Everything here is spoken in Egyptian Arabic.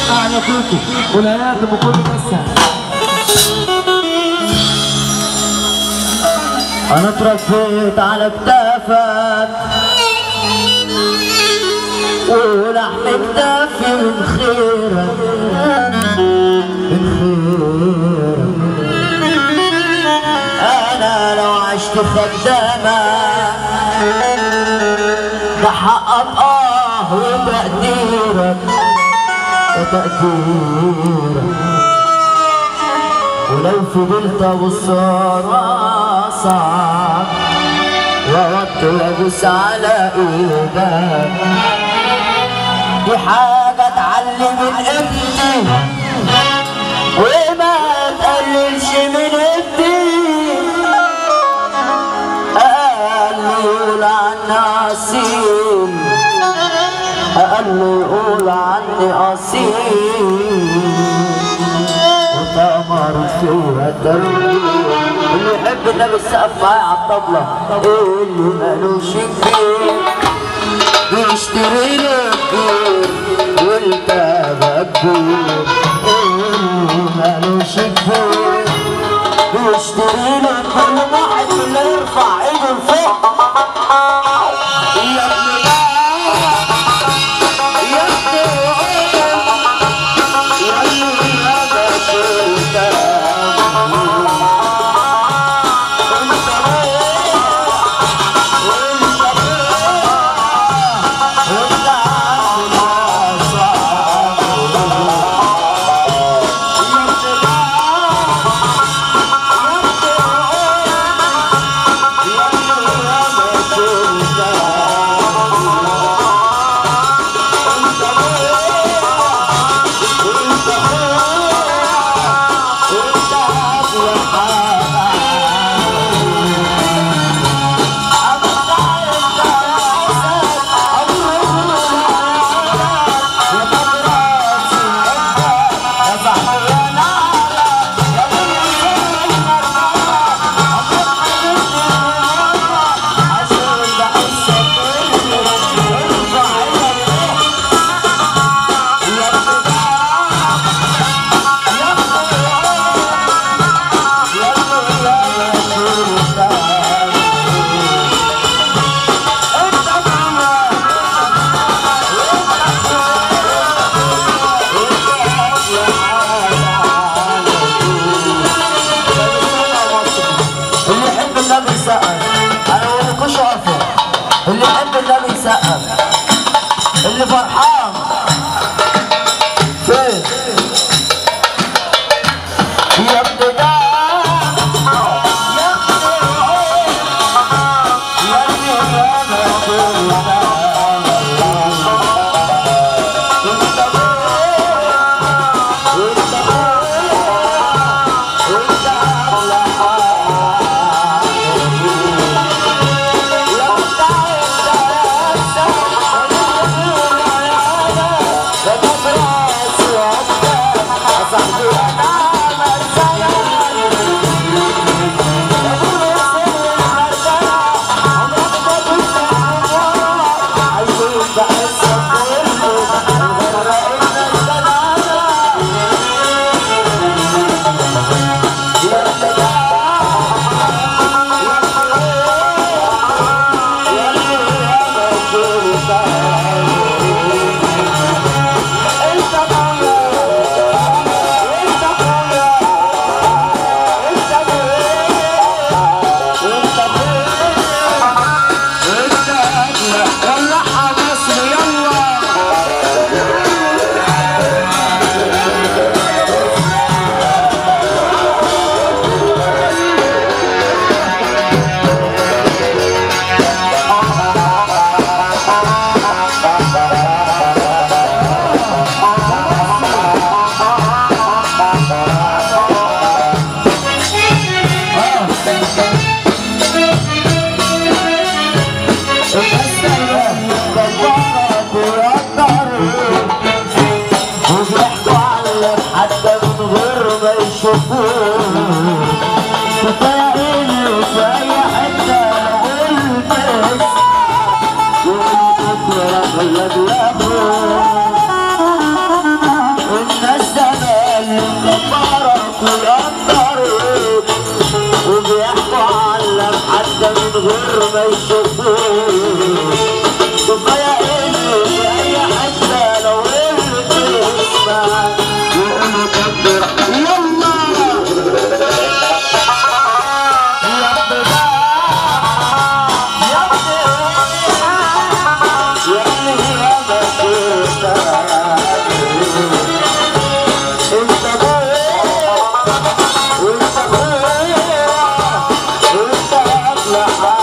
احلى كوكو والهيئات بكل مسها انا اتربيت على كتافك ولحم كتافي من خيرك من خيرك انا لو عشت خدامك بحقق اه وتقديرك وتقديرك ولو فضلت ابص راسك وقت وابص على ايدك دي حاجة اتعلم من ابني وما تقللش من ابني قال لي يقول عني اصيل قال لي يقول عني اصيل وتأمر فيها الدرويش اللي يحب النبي السقف معايا على الطبلة اللي مالوش كبير بيشتري لك كبير وانت بكبير اللي مالوش كبير بيشتري لك كل واحد اللي يرفع ايده لفوق يا ابن يا ابن اللي يحب النبي يسقف انا ما بقولكوش اقفوا اللي يحب النبي يسقف اللي فرحان فين يا ابن ده يا ابن يا ابن انا كل ده انت انت احلى وبيحكوا عنك حتى من غير ما يشوفوك كفاية إنه في أي حتة والبس يقول بكرة خلك لأبوك ما يشوفوش كفاية إني في أي حتة لو اللي تسمع يقولوا كبر يلا يا ابني بقى يا ابني يا ابني يا بكيت انت ابويا وانت اخويا وانت اغلى